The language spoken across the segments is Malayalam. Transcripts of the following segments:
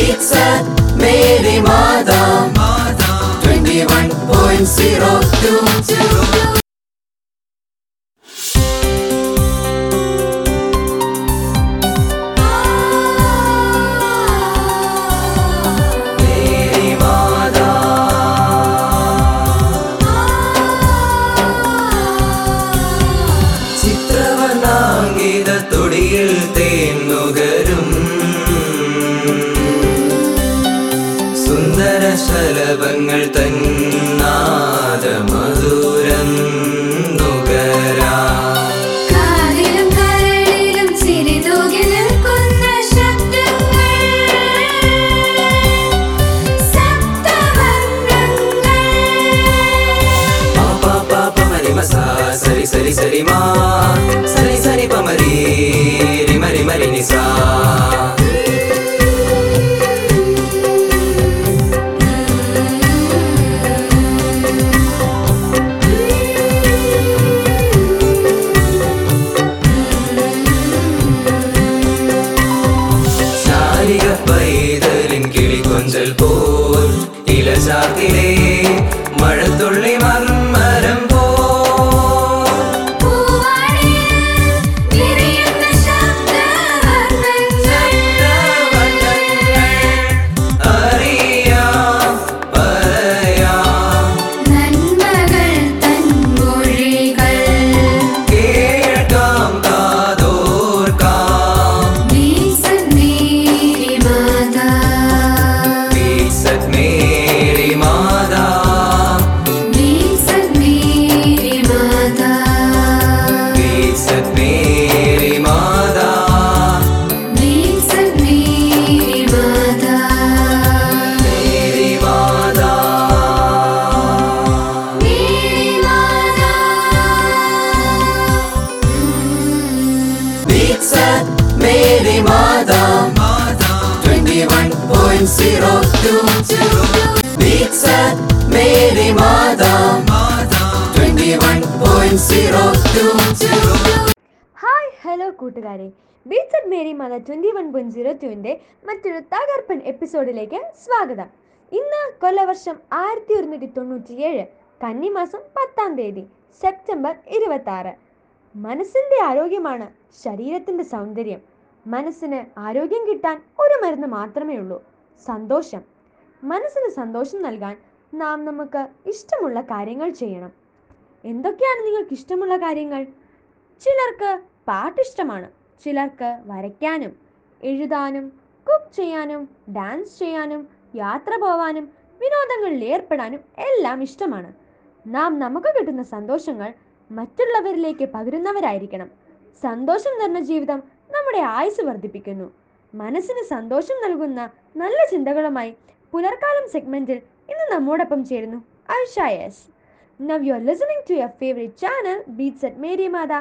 Beats at Mary Mada 21.022 Mary Mada ചിത്രവർണ്ണാങ്കിത തൊടിയിൽ തേന്നുകരും സുന്ദര ശലഭങ്ങൾ തന്നാദ മധുരം നുകരാ കാതിലും കരളിലും ചിരി തൂകി നിൽക്കുന്ന ശബ്ദങ്ങൾ സപ്തവർണ്ണങ്ങൾ പാ പാ പാ മരി മസാ സരി സരി സരി മാ സരി സരി പമരി രിമരി മരി നിസാ ശാലിക പൈതലിൻ കിളികൊഞ്ചൽ പോൽ ഇലചാത്തിലെ മഴത്തുള്ളി മർമരം പോൽ പൂവാടിയിൽ വിരിയുന്ന ശബ്ദവർണ്ണങ്ങൾ അറിയാം പറയാം നന്മകൾ തൻ മൊഴികൾ കേൾക്കാം കാതോർക്കാം വീസന്നീരി മാതാ വീസത് മേരി മാതാ വീസന്നീരി മാതാ വീസത് മേരി മാതാ വീസന്നീരി മാതാ മേരി മാതാ മേരി മാതാ Beats at Mary Mada 21.022 Beats at Mary Mada 21.022 hi hello കൂട്ടുകാരെ Beats at Mary Matha twenty one point zero ടുവിൻ്റെ മറ്റൊരു തകർപ്പൻ എപ്പിസോഡിലേക്ക് സ്വാഗതം ഇന്ന് കൊല്ലവർഷം ആയിരത്തി ഒരുന്നൂറ്റി തൊണ്ണൂറ്റിയേഴ് കന്നിമാസം പത്താം തീയതി സെപ്റ്റംബർ ഇരുപത്തി ആറ് മനസ്സിൻ്റെ ആരോഗ്യമാണ് ശരീരത്തിൻ്റെ സൗന്ദര്യം മനസ്സിന് ആരോഗ്യം കിട്ടാൻ ഒരു മരുന്ന് മാത്രമേ ഉള്ളൂ സന്തോഷം മനസ്സിന് സന്തോഷം നൽകാൻ നാം നമുക്ക് ഇഷ്ടമുള്ള കാര്യങ്ങൾ ചെയ്യണം എന്തൊക്കെയാണ് നിങ്ങൾക്ക് ഇഷ്ടമുള്ള കാര്യങ്ങൾ ചിലർക്ക് പാട്ടിഷ്ടമാണ് ചിലർക്ക് വരയ്ക്കാനും എഴുതാനും കുക്ക് ചെയ്യാനും ഡാൻസ് ചെയ്യാനും യാത്ര പോവാനും വിനോദങ്ങളിൽ ഏർപ്പെടാനും എല്ലാം ഇഷ്ടമാണ് നാം നമുക്ക് കിട്ടുന്ന സന്തോഷങ്ങൾ മറ്റുള്ളവരിലേക്ക് പകരുന്നവരായിരിക്കണം സന്തോഷം നിറഞ്ഞ ജീവിതം നമ്മുടെ ആയുസ് വർദ്ധിപ്പിക്കുന്നു മനസ്സിന് സന്തോഷം നൽകുന്ന നല്ല ചിന്തകളുമായി പുലർക്കാലം സെഗ്മെന്റിൽ ഇന്ന് നമ്മോടൊപ്പം ചേരുന്നു ഐഷായസ് Now you're listening to your favorite channel Beats at Mary Mada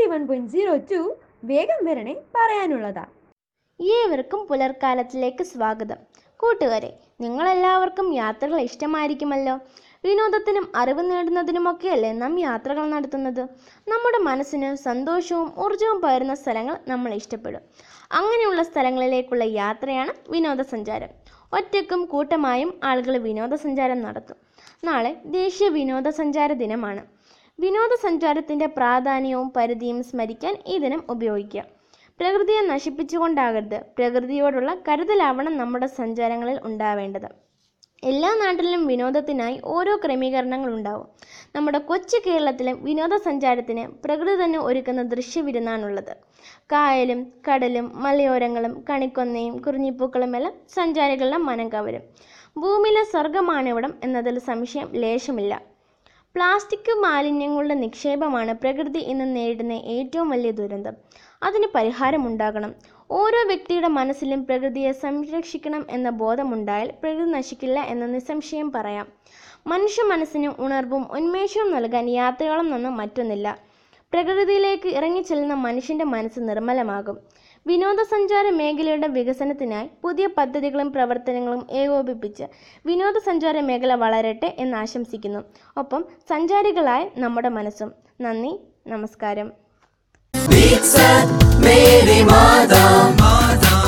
21.02 വേഗം വരണേ പറയാനുള്ളതാ ഏവർക്കും പുലർക്കാലത്തിലേക്ക് സ്വാഗതം കൂട്ടുകാരെ നിങ്ങളെല്ലാവർക്കും യാത്രകൾ ഇഷ്ടമായിരിക്കുമല്ലോ വിനോദത്തിനും അറിവ് നേടുന്നതിനുമൊക്കെയല്ലേ നാം യാത്രകൾ നടത്തുന്നത് നമ്മുടെ മനസ്സിന് സന്തോഷവും ഊർജവും പകരുന്ന സ്ഥലങ്ങൾ നമ്മൾ ഇഷ്ടപ്പെടും അങ്ങനെയുള്ള സ്ഥലങ്ങളിലേക്കുള്ള യാത്രയാണ് വിനോദസഞ്ചാരം ഒറ്റയ്ക്കും കൂട്ടമായും ആളുകൾ വിനോദസഞ്ചാരം നടത്തും നാളെ ദേശീയ വിനോദസഞ്ചാര ദിനമാണ് വിനോദസഞ്ചാരത്തിൻ്റെ പ്രാധാന്യവും പരിധിയും സ്മരിക്കാൻ ഈ ദിനം ഉപയോഗിക്കാം പ്രകൃതിയെ നശിപ്പിച്ചുകൊണ്ടാകരുത് പ്രകൃതിയോടുള്ള കരുതലാവണം നമ്മുടെ സഞ്ചാരങ്ങളിൽ ഉണ്ടാവേണ്ടത് എല്ലാ നാട്ടിലും വിനോദത്തിനായി ഓരോ ക്രമീകരണങ്ങൾ ഉണ്ടാവും നമ്മുടെ കൊച്ചു കേരളത്തിലും വിനോദസഞ്ചാരത്തിന് പ്രകൃതി തന്നെ ഒരുക്കുന്ന ദൃശ്യവിരുന്നാണുള്ളത് കായലും കടലും മലയോരങ്ങളും കണിക്കൊന്നയും കുറിഞ്ഞിപ്പൂക്കളും എല്ലാം സഞ്ചാരികളുടെ മനം കവരും ഭൂമിയിലെ സ്വർഗമാണിവിടം എന്നതിൽ സംശയം ലേശമില്ല പ്ലാസ്റ്റിക് മാലിന്യങ്ങളുടെ നിക്ഷേപമാണ് പ്രകൃതി ഇന്ന് നേരിടുന്ന ഏറ്റവും വലിയ ദുരന്തം അതിന് പരിഹാരമുണ്ടാകണം ഓരോ വ്യക്തിയുടെ മനസ്സിലും പ്രകൃതിയെ സംരക്ഷിക്കണം എന്ന ബോധമുണ്ടായാൽ പ്രകൃതി നശിക്കില്ല എന്ന് നിസ്സംശയം പറയാം മനുഷ്യ മനസ്സിന് ഉണർവും ഉന്മേഷവും നൽകാൻ യാത്രകളും നിന്ന് മറ്റൊന്നില്ല പ്രകൃതിയിലേക്ക് ഇറങ്ങിച്ചെല്ലുന്ന മനുഷ്യൻ്റെ മനസ്സ് നിർമ്മലമാകും വിനോദസഞ്ചാര മേഖലയുടെ വികസനത്തിനായി പുതിയ പദ്ധതികളും പ്രവർത്തനങ്ങളും ഏകോപിപ്പിച്ച് വിനോദസഞ്ചാര മേഖല വളരട്ടെ എന്ന് ആശംസിക്കുന്നു ഒപ്പം സഞ്ചാരികളായ നമ്മുടെ മനസ്സും നന്ദി നമസ്കാരം Beats at Mary Mada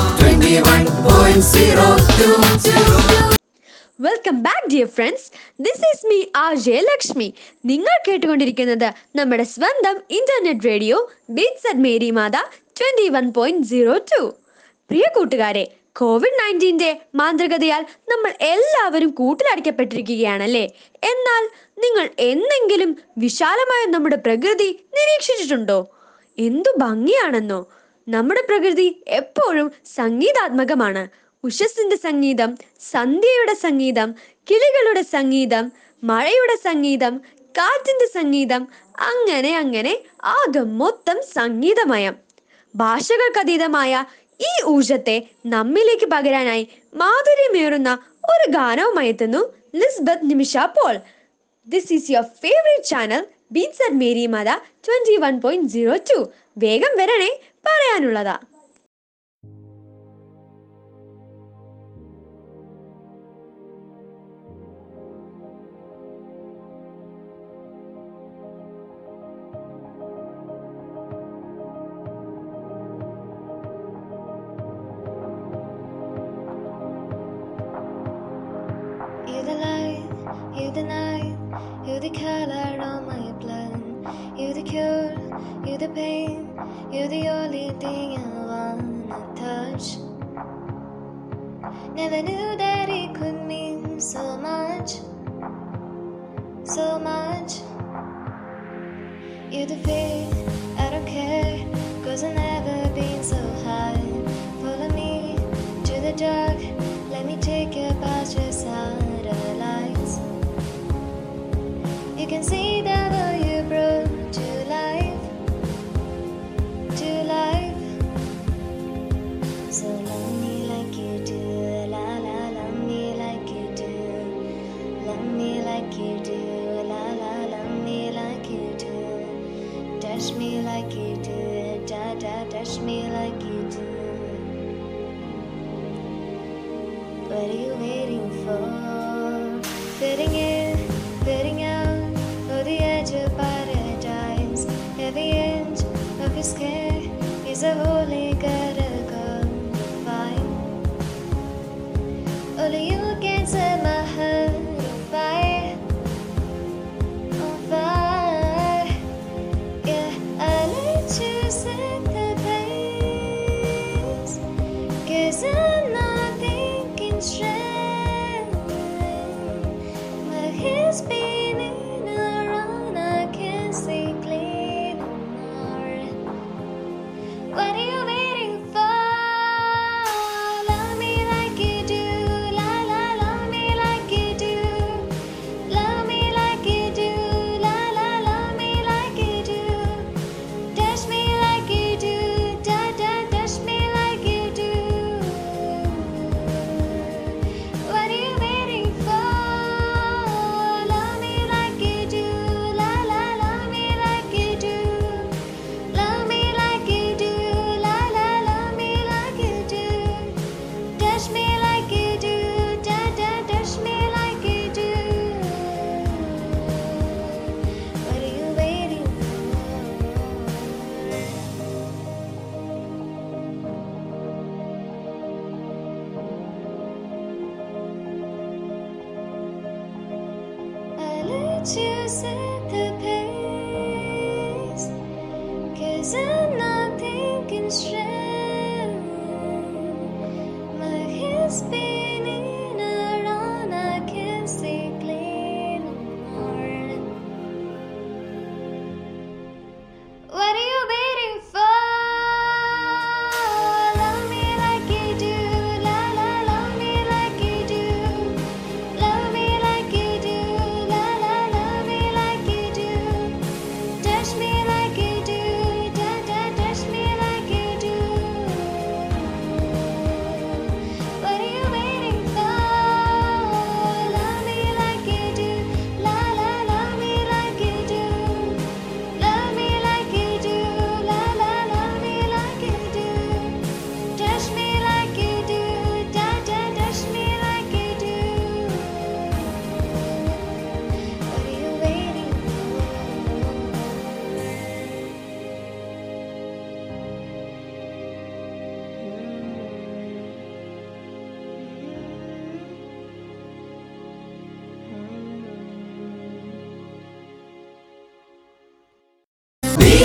91.02 welcome back dear friends this is me R Jayalakshmi നിങ്ങൾ കേട്ടുകൊണ്ടിരിക്കുന്നത് നമ്മുടെ സ്വന്തം internet radio Beats at Mary Matha twenty one point zero two പ്രിയ കൂട്ടുകാരെ കോവിഡ് നയൻറ്റീൻ്റെ മാന്ത്രികതയാൽ നമ്മൾ എല്ലാവരും കൂട്ടിലടയ്ക്കപ്പെട്ടിരിക്കുകയാണല്ലേ എന്നാൽ നിങ്ങൾ എന്നെങ്കിലും വിശാലമായ നമ്മുടെ പ്രകൃതി നിരീക്ഷിച്ചിട്ടുണ്ടോ എന്തു ഭംഗിയാണെന്നോ നമ്മുടെ പ്രകൃതി എപ്പോഴും സംഗീതാത്മകമാണ് ഉഷസ്സിന്റെ സംഗീതം സന്ധ്യയുടെ സംഗീതം കിളികളുടെ സംഗീതം മഴയുടെ സംഗീതം കാറ്റിന്റെ സംഗീതം അങ്ങനെ അങ്ങനെ ആകെ മൊത്തം സംഗീതമയം ഭാഷകൾക്കതീതമായ ഈ ഊർജത്തെ നമ്മിലേക്ക് പകരാനായി മാധുര്യമേറുന്ന ഒരു ഗാനവുമായി എത്തുന്നു Lisbeth Nimisha Paul this is your favourite channel Beats at Mary Matha twenty one point zero two വേഗം വരണേ പറയാനുള്ളതാ You're the light, you're the night, you're the color on my blood. You're the cure, you're the pain, you're the only thing I wanna touch. Never knew that it could mean so much, so much. You're the fear, I don't care, cause I've never been so high. Follow me to the dark, let me take you past your satellites. You can see the world you brought to life, to life. So love me like you do, la la, love me like you do, love me like you do, la la, love me like you do, touch me like you do, da da, touch me like you do. What are you waiting for? Fitting in, fitting out, for the edge of paradise. Every inch of your skin is a holy gotta go to find. Only you can set my heart on fire, on fire. Yeah, I let you set the pace. Cause I'm not thinking straight. My head's spinning around, I can't see clear anymore. What are you waiting for? Love me like you do, la la, love me like you do. Love me like you do, la la, love me like you do. Touch me like you do, da da, touch me like you do. What are you waiting for? Love me like you do, la la, love me like you do. Love me like you do, la la, love me like you do. Touch me like you do, da da, touch me like you do. What are you waiting for? I let you set the pace. Cause I'm not thinking straight. My head's spinning around, I can't see clear anymore. What are you waiting for? Love me like you do, la la, love me like you do. Love me like you do, la la, love me like you do. Touch me like you do, da da,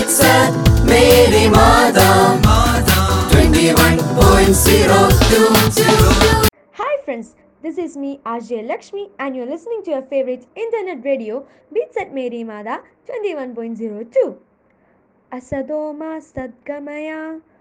Beats at Mary Mata 21.02 Hi friends, this is me RJ Lakshmi and you're listening to your favorite internet radio Beats at Mary Mada 21.02. Asadoma Sadgamaya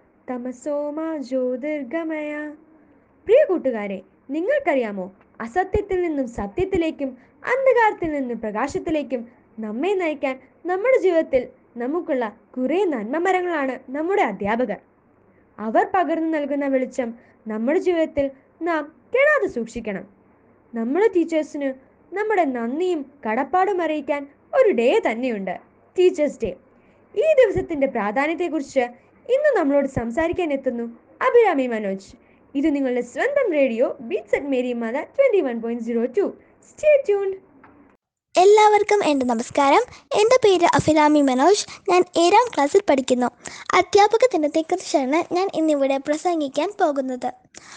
Tamasoma Jyotirgamaya പ്രിയ കൂട്ടുകാരെ നിങ്ങൾക്കറിയാമോ അസത്യത്തിൽ നിന്നും സത്യത്തിലേക്കും അന്ധകാരത്തിൽ നിന്നും പ്രകാശത്തിലേക്കും നമ്മെ നയിക്കാൻ നമ്മുടെ ജീവിതത്തിൽ നമുക്കുള്ള കുറേ നന്മമരങ്ങളാണ് നമ്മുടെ അധ്യാപകർ അവർ പകർന്നു നൽകുന്ന വെളിച്ചം നമ്മുടെ ജീവിതത്തിൽ നാം കെടാതെ സൂക്ഷിക്കണം നമ്മുടെ ടീച്ചേഴ്സിന് നമ്മുടെ നന്ദിയും കടപ്പാടും അറിയിക്കാൻ ഒരു ഡേ തന്നെയുണ്ട് ടീച്ചേഴ്സ് ഡേ ഈ ദിവസത്തിന്റെ പ്രാധാന്യത്തെക്കുറിച്ച് ഇന്ന് നമ്മളോട് സംസാരിക്കാൻ എത്തുന്നു അഭിരാമി മനോജ് ഇത് നിങ്ങളുടെ സ്വന്തം radio Beats at Mary Matha twenty one point zero two stay tuned എല്ലാവർക്കും എൻ്റെ നമസ്കാരം എൻ്റെ പേര് അഫിലാമി മനോജ് ഞാൻ ഏഴാം ക്ലാസ്സിൽ പഠിക്കുന്നു അധ്യാപക ദിനത്തെക്കുറിച്ചാണ് ഞാൻ ഇന്നിവിടെ പ്രസംഗിക്കാൻ പോകുന്നത്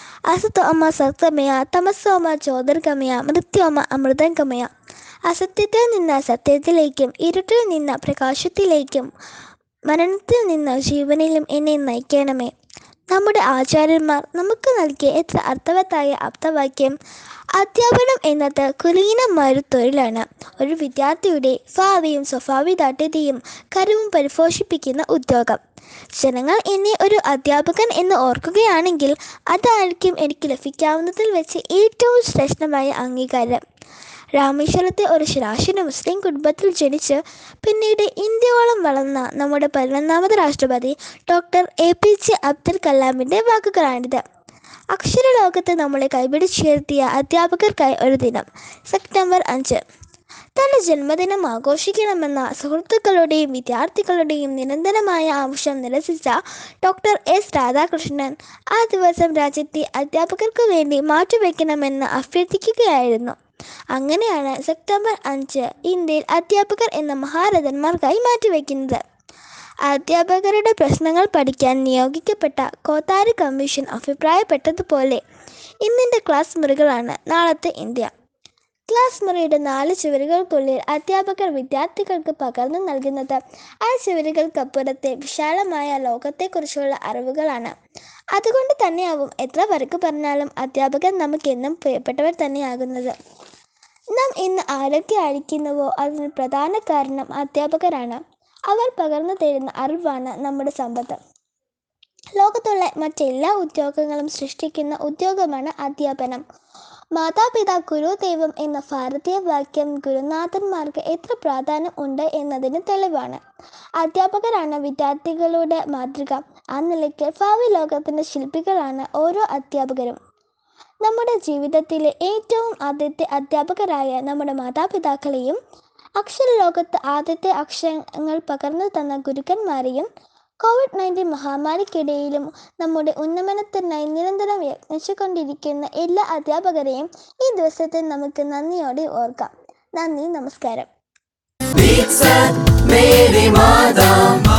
അസത്തോമ സത്യമയ തമസോമ ജ്യോതിർഗമയ മൃത്യോമ അമൃതംഗമയ അസത്യത്തിൽ നിന്ന് സത്യത്തിലേക്കും ഇരുട്ടിൽ നിന്ന് പ്രകാശത്തിലേക്കും മരണത്തിൽ നിന്ന് ജീവനിലും എന്നെ നയിക്കണമേ നമ്മുടെ ആചാര്യന്മാർ നമുക്ക് നൽകിയ എത്ര അർത്ഥവത്തായ അർത്ഥവാക്യം അധ്യാപനം എന്നത് കുലീനമായൊരു തൊഴിലാണ് ഒരു വിദ്യാർത്ഥിയുടെ ഭാവിയും സ്വഭാവിദാഠ്യതയും കരവും പരിപോഷിപ്പിക്കുന്ന ഉദ്യോഗം ജനങ്ങൾ എന്നെ ഒരു അധ്യാപകൻ എന്ന് ഓർക്കുകയാണെങ്കിൽ അതായിരിക്കും എനിക്ക് ലഭിക്കാവുന്നതിൽ വെച്ച് ഏറ്റവും ശ്രേഷ്ഠമായ അംഗീകാരം രാമേശ്വരത്തെ ഒരു ശരാശരി മുസ്ലിം കുടുംബത്തിൽ ജനിച്ച് പിന്നീട് ഇന്ത്യയോളം വളർന്ന നമ്മുടെ പതിനൊന്നാമത് രാഷ്ട്രപതി doctor A P J Abdul കലാമിൻ്റെ വാക്കുകളാണിത് അക്ഷരലോകത്ത് നമ്മളെ കൈപിടിച്ചുയർത്തിയ അധ്യാപകർക്കായി ഒരു ദിനം സെപ്റ്റംബർ അഞ്ച് തൻ്റെ ജന്മദിനം ആഘോഷിക്കണമെന്ന സുഹൃത്തുക്കളുടെയും വിദ്യാർത്ഥികളുടെയും നിരന്തരമായ ആവശ്യം നിരസിച്ച ഡോക്ടർ എസ് രാധാകൃഷ്ണൻ ആ ദിവസം രാജ്യത്തെ അധ്യാപകർക്ക് വേണ്ടി മാറ്റിവെക്കണമെന്ന് അഭ്യർത്ഥിക്കുകയായിരുന്നു അങ്ങനെയാണ് സെപ്റ്റംബർ അഞ്ച് ഇന്ത്യയിൽ അധ്യാപകർ എന്ന മഹാരഥന്മാർക്കായി മാറ്റിവെക്കുന്നത് അധ്യാപകരുടെ പ്രശ്നങ്ങൾ പഠിക്കാൻ നിയോഗിക്കപ്പെട്ട കോത്താരി കമ്മീഷൻ അഭിപ്രായപ്പെട്ടതുപോലെ ഇന്നിൻ്റെ ക്ലാസ് മുറികളാണ് നാളത്തെ ഇന്ത്യ ക്ലാസ് മുറിയുടെ നാല് ചുവരുകൾക്കുള്ളിൽ അധ്യാപകർ വിദ്യാർത്ഥികൾക്ക് പകർന്നു നൽകുന്നത് ആ ചുവരുകൾക്കപ്പുറത്തെ വിശാലമായ ലോകത്തെക്കുറിച്ചുള്ള അറിവുകളാണ് അതുകൊണ്ട് തന്നെയാവും എത്ര വരക്ക് പറഞ്ഞാലും അധ്യാപകർ നമുക്കെന്നും പ്രിയപ്പെട്ടവർ തന്നെയാകുന്നത് നാം ഇന്ന് ആരൊക്കെ അഴിക്കുന്നുവോ അതിന് പ്രധാന കാരണം അധ്യാപകരാണ് അവർ പകർന്നു തരുന്ന അറിവാണ് നമ്മുടെ സമ്പത്ത് ലോകത്തുള്ള മറ്റെല്ലാ ഉദ്യോഗങ്ങളും സൃഷ്ടിക്കുന്ന ഉദ്യോഗമാണ് അധ്യാപനം മാതാപിതാ ഗുരുദൈവം എന്ന ഭാരതീയ വാക്യം ഗുരുനാഥന്മാർക്ക് എത്ര പ്രാധാന്യം ഉണ്ട് എന്നതിന് തെളിവാണ് അധ്യാപകരാണ് വിദ്യാർത്ഥികളുടെ മാതൃക ആ നിലയ്ക്ക് ഭാവി ലോകത്തിൻ്റെ ശില്പികളാണ് ഓരോ അധ്യാപകരും നമ്മുടെ ജീവിതത്തിലെ ഏറ്റവും ആദ്യത്തെ അധ്യാപകരായ നമ്മുടെ മാതാപിതാക്കളെയും അക്ഷരലോകത്ത് ആദ്യത്തെ അക്ഷരങ്ങൾ പകർന്നു തന്ന ഗുരുക്കന്മാരെയും കോവിഡ് നയൻറ്റീൻ മഹാമാരിക്കിടയിലും നമ്മുടെ ഉന്നമനത്തിനായി നിരന്തരം യത്നിച്ചുകൊണ്ടിരിക്കുന്ന എല്ലാ അധ്യാപകരെയും ഈ ദിവസത്തിൽ നമുക്ക് നന്ദിയോടെ ഓർക്കാം നന്ദി നമസ്കാരം Beats at Mary Mata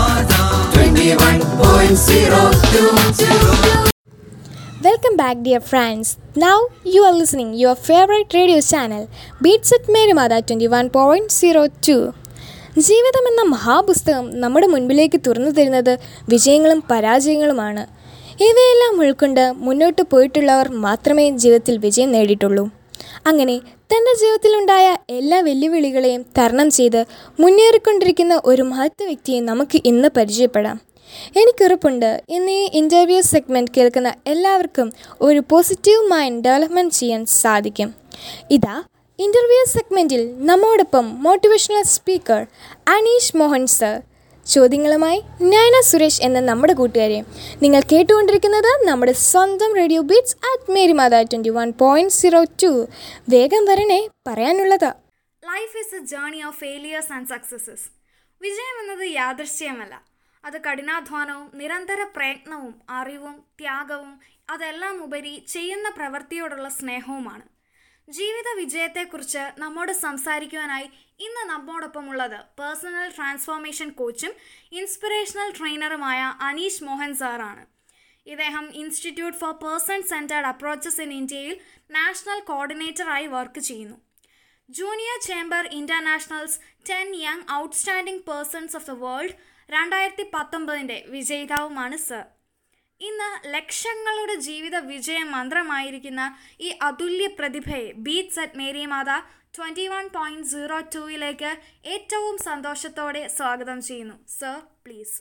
21.02 Welcome back, dear friends. Now you are listening your favorite radio channel, Beats at Merimada 21.02. ജീവിതം എന്ന മഹാപുസ്തകം നമ്മുടെ മുൻപിലേക്ക് തുറന്നു തരുന്നത് വിജയങ്ങളും പരാജയങ്ങളുമാണ് ഇവയെല്ലാം ഉൾക്കൊണ്ട് മുന്നോട്ട് പോയിട്ടുള്ളവർ മാത്രമേ ജീവിതത്തിൽ വിജയം നേടിയിട്ടുള്ളൂ അങ്ങനെ തൻ്റെ ജീവിതത്തിലുണ്ടായ എല്ലാ വെല്ലുവിളികളെയും തരണം ചെയ്ത് മുന്നേറിക്കൊണ്ടിരിക്കുന്ന ഒരു മഹത്വ വ്യക്തിയെ നമുക്ക് ഇന്ന് പരിചയപ്പെടാം എനിക്കുറപ്പുണ്ട് ഇന്ന് ഈ ഇൻ്റർവ്യൂ സെഗ്മെൻറ്റ് കേൾക്കുന്ന എല്ലാവർക്കും ഒരു പോസിറ്റീവ് മൈൻഡ് ഡെവലപ്മെൻറ്റ് ചെയ്യാൻ സാധിക്കും ഇതാ ഇൻ്റർവ്യൂ സെഗ്മെൻറ്റിൽ നമ്മോടൊപ്പം motivational speaker Aneesh Mohan sir ചോദ്യങ്ങളുമായി നയന സുരേഷ് എന്ന നമ്മുടെ കൂട്ടുകാരെ നിങ്ങൾ കേട്ടുകൊണ്ടിരിക്കുന്നത് നമ്മുടെ സ്വന്തം radio Beats at Mary Matha twenty one point zero two വേഗം വരണേ പറയാനുള്ളതാ life is a journey of failures and successes വിജയം എന്നത് യാദൃശ്ചിയമല്ല അത് കഠിനാധ്വാനവും നിരന്തര പ്രയത്നവും അറിവും ത്യാഗവും അതെല്ലാം ഉപരി ചെയ്യുന്ന പ്രവൃത്തിയോടുള്ള സ്നേഹവുമാണ് ജീവിത വിജയത്തെക്കുറിച്ച് നമ്മോട് സംസാരിക്കുവാനായി ഇന്ന് നമ്മോടൊപ്പമുള്ളത് പേഴ്സണൽ ട്രാൻസ്ഫോർമേഷൻ കോച്ചും ഇൻസ്പിറേഷണൽ ട്രെയിനറുമായ അനീഷ് മോഹൻ സാറാണ് ഇദ്ദേഹം institute for person centred approaches in ഇന്ത്യയിൽ നാഷണൽ കോർഡിനേറ്ററായി വർക്ക് ചെയ്യുന്നു junior chamber internationals ten young outstanding persons of the world രണ്ടായിരത്തി പത്തൊമ്പതിൻ്റെ വിജയിതാവുമാണ് സർ ഇന്ന് ലക്ഷങ്ങളുടെ ജീവിത വിജയ മന്ത്രമായിരിക്കുന്ന ഈ അതുല്യ പ്രതിഭയെ Beats at Mary Matha twenty one point zero ടൂയിലേക്ക് ഏറ്റവും സന്തോഷത്തോടെ സ്വാഗതം ചെയ്യുന്നു സർ പ്ലീസ്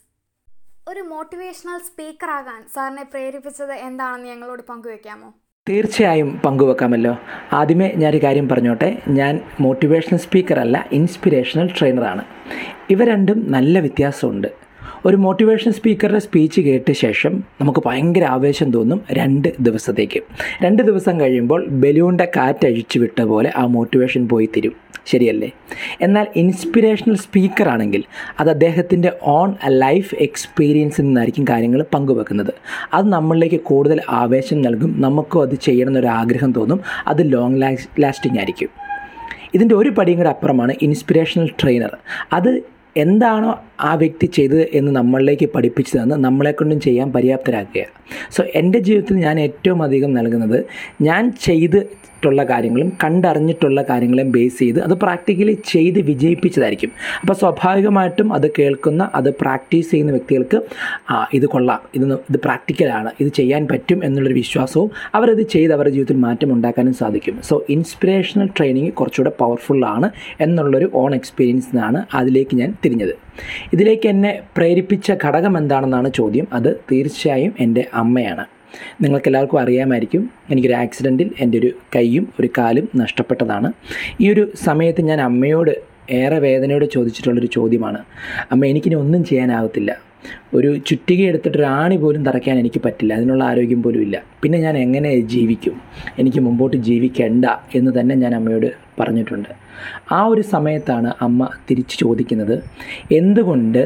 ഒരു മോട്ടിവേഷണൽ സ്പീക്കർ ആകാൻ സാറിനെ പ്രേരിപ്പിച്ചത് എന്താണെന്ന് ഞങ്ങളോട് പങ്കുവെക്കാമോ തീർച്ചയായും പങ്കുവെക്കാമല്ലോ ആദ്യമേ ഞാനൊരു കാര്യം പറഞ്ഞോട്ടെ ഞാൻ മോട്ടിവേഷണൽ സ്പീക്കർ അല്ല ഇൻസ്പിരേഷണൽ ട്രെയിനറാണ് ഇവ രണ്ടും നല്ല വ്യത്യാസമുണ്ട് ഒരു മോട്ടിവേഷൻ സ്പീക്കറുടെ സ്പീച്ച് കേട്ട ശേഷം നമുക്ക് ഭയങ്കര ആവേശം തോന്നും രണ്ട് ദിവസത്തേക്ക് രണ്ട് ദിവസം കഴിയുമ്പോൾ ബലൂണിൻ്റെ കാറ്റഴിച്ചു വിട്ട പോലെ ആ മോട്ടിവേഷൻ പോയി തരും ശരിയല്ലേ എന്നാൽ ഇൻസ്പിരേഷണൽ സ്പീക്കർ ആണെങ്കിൽ അത് അദ്ദേഹത്തിൻ്റെ ഓൺ ലൈഫ് എക്സ്പീരിയൻസിൽ നിന്നായിരിക്കും കാര്യങ്ങൾ പങ്കുവെക്കുന്നത് അത് നമ്മളിലേക്ക് കൂടുതൽ ആവേശം നൽകും നമുക്കും അത് ചെയ്യണം എന്നൊരു ആഗ്രഹം തോന്നും അത് ലോങ് ലാസ്റ്റിംഗ് ആയിരിക്കും ഇതിൻ്റെ ഒരു പടിയും കൂടെ അപ്പുറമാണ് ഇൻസ്പിരേഷണൽ ട്രെയിനർ അത് എന്താണോ ആ വ്യക്തി ചെയ്തത് എന്ന് നമ്മളിലേക്ക് പഠിപ്പിച്ചു തന്ന് നമ്മളെക്കൊണ്ടും ചെയ്യാൻ പര്യാപ്തരാക്കുക സോ എൻ്റെ ജീവിതത്തിൽ ഞാൻ ഏറ്റവും അധികം നൽകുന്നത് ഞാൻ ചെയ്തിട്ടുള്ള കാര്യങ്ങളും കണ്ടറിഞ്ഞിട്ടുള്ള കാര്യങ്ങളെയും ബേസ് ചെയ്ത് അത് പ്രാക്ടിക്കലി ചെയ്ത് വിജയിപ്പിച്ചതായിരിക്കും അപ്പോൾ സ്വാഭാവികമായിട്ടും അത് കേൾക്കുന്ന അത് പ്രാക്ടീസ് ചെയ്യുന്ന വ്യക്തികൾക്ക് ആ ഇത് കൊള്ളാം ഇത് ന- ഇത് പ്രാക്ടിക്കലാണ് ഇത് ചെയ്യാൻ പറ്റും എന്നുള്ളൊരു വിശ്വാസവും അവരത് ചെയ്ത് അവരുടെ ജീവിതത്തിൽ മാറ്റം ഉണ്ടാക്കാനും സാധിക്കും സോ ഇൻസ്പിറേഷണൽ ട്രെയിനിങ് കുറച്ചുകൂടെ പവർഫുള്ളാണ് എന്നുള്ളൊരു ഓൺ എക്സ്പീരിയൻസ് നിന്നാണ് അതിലേക്ക് ഞാൻ തിരിഞ്ഞത് ഇതിലേക്ക് എന്നെ പ്രേരിപ്പിച്ച ഘടകം എന്താണെന്നാണ് ചോദ്യം അത് തീർച്ചയായും എൻ്റെ അമ്മയാണ് നിങ്ങൾക്കെല്ലാവർക്കും അറിയാമായിരിക്കും എനിക്കൊരു ആക്സിഡൻറ്റിൽ എൻ്റെ ഒരു കൈയും ഒരു കാലും നഷ്ടപ്പെട്ടതാണ് ഈ ഒരു സമയത്ത് ഞാൻ അമ്മയോട് ഏറെ വേദനയോട് ചോദിച്ചിട്ടുള്ളൊരു ചോദ്യമാണ് അമ്മ എനിക്കിനി ഒന്നും ചെയ്യാനാകത്തില്ല ഒരു ചുറ്റിക എടുത്തിട്ട് ഒരു ആണി പോലും തറയ്ക്കാൻ എനിക്ക് പറ്റില്ല അതിനുള്ള ആരോഗ്യം പോലും ഇല്ല പിന്നെ ഞാൻ എങ്ങനെ ജീവിക്കും എനിക്ക് മുമ്പോട്ട് ജീവിക്കേണ്ട എന്ന് തന്നെ ഞാൻ അമ്മയോട് പറഞ്ഞിട്ടുണ്ട് ആ ഒരു സമയത്താണ് അമ്മ തിരിച്ച് ചോദിക്കുന്നത് എന്തുകൊണ്ട്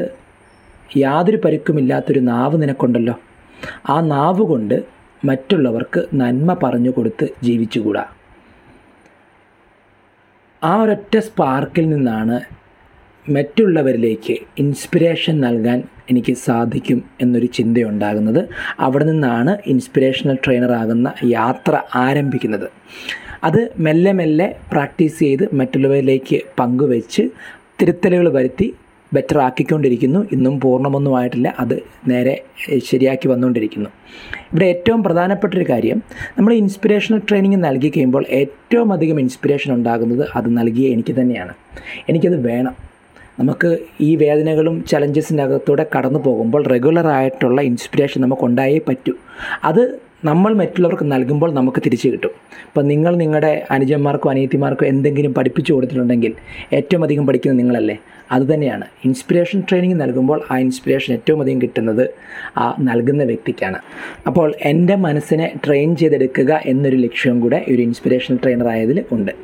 യാതൊരു പരുക്കുമില്ലാത്തൊരു നാവ് നിനക്കുണ്ടല്ലോ ആ നാവ് കൊണ്ട് മറ്റുള്ളവർക്ക് നന്മ പറഞ്ഞു കൊടുത്ത് ജീവിച്ചുകൂടാ ആ ഒരൊറ്റ സ്പാർക്കിൽ നിന്നാണ് മറ്റുള്ളവരിലേക്ക് ഇൻസ്പിരേഷൻ നൽകാൻ എനിക്ക് സാധിക്കും എന്നൊരു ചിന്തയുണ്ടാകുന്നത് അവിടെ നിന്നാണ് ഇൻസ്പിരേഷണൽ ട്രെയിനറാകുന്ന യാത്ര ആരംഭിക്കുന്നത് അത് മെല്ലെ മെല്ലെ പ്രാക്ടീസ് ചെയ്ത് മറ്റുള്ളവരിലേക്ക് പങ്കുവെച്ച് തിരുത്തലുകൾ വരുത്തി ബെറ്റർ ആക്കിക്കൊണ്ടിരിക്കുന്നു ഇന്നും പൂർണ്ണമൊന്നും ആയിട്ടില്ല അത് നേരെ എഹ്, ശരിയാക്കി വന്നുകൊണ്ടിരിക്കുന്നു ഇവിടെ ഏറ്റവും പ്രധാനപ്പെട്ടൊരു കാര്യം നമ്മൾ ഇൻസ്പിരേഷണൽ ട്രെയിനിങ് നൽകി കഴിയുമ്പോൾ ഏറ്റവും അധികം ഇൻസ്പിരേഷൻ ഉണ്ടാകുന്നത് അത് നൽകിയ എനിക്ക് തന്നെയാണ് എനിക്കത് വേണം നമുക്ക് ഈ വേദനകളും ചലഞ്ചസിൻ്റെ അകത്തൂടെ കടന്നു പോകുമ്പോൾ റെഗുലർ ആയിട്ടുള്ള ഇൻസ്പിരേഷൻ നമുക്ക് ഉണ്ടായേ പറ്റൂ അത് നമ്മൾ മറ്റുള്ളവർക്ക് നൽകുമ്പോൾ നമുക്ക് തിരിച്ചു കിട്ടും ഇപ്പം നിങ്ങൾ നിങ്ങളുടെ അനുജന്മാർക്കോ അനിയത്തിമാർക്കോ എന്തെങ്കിലും പഠിപ്പിച്ചു കൊടുത്തിട്ടുണ്ടെങ്കിൽ ഏറ്റവും അധികം പഠിക്കുന്നത് നിങ്ങളല്ലേ അതുതന്നെയാണ് ഇൻസ്പിരേഷൻ ട്രെയിനിങ് നൽകുമ്പോൾ ആ ഇൻസ്പിരേഷൻ ഏറ്റവും അധികം കിട്ടുന്നത് ആ നൽകുന്ന വ്യക്തിക്കാണ് അപ്പോൾ എൻ്റെ മനസ്സിനെ ട്രെയിൻ ചെയ്തെടുക്കുക എന്നൊരു ലക്ഷ്യവും കൂടെ ഈ ഒരു ഇൻസ്പിരേഷൻ ട്രെയിനർ ആയതിൽ ഉണ്ട്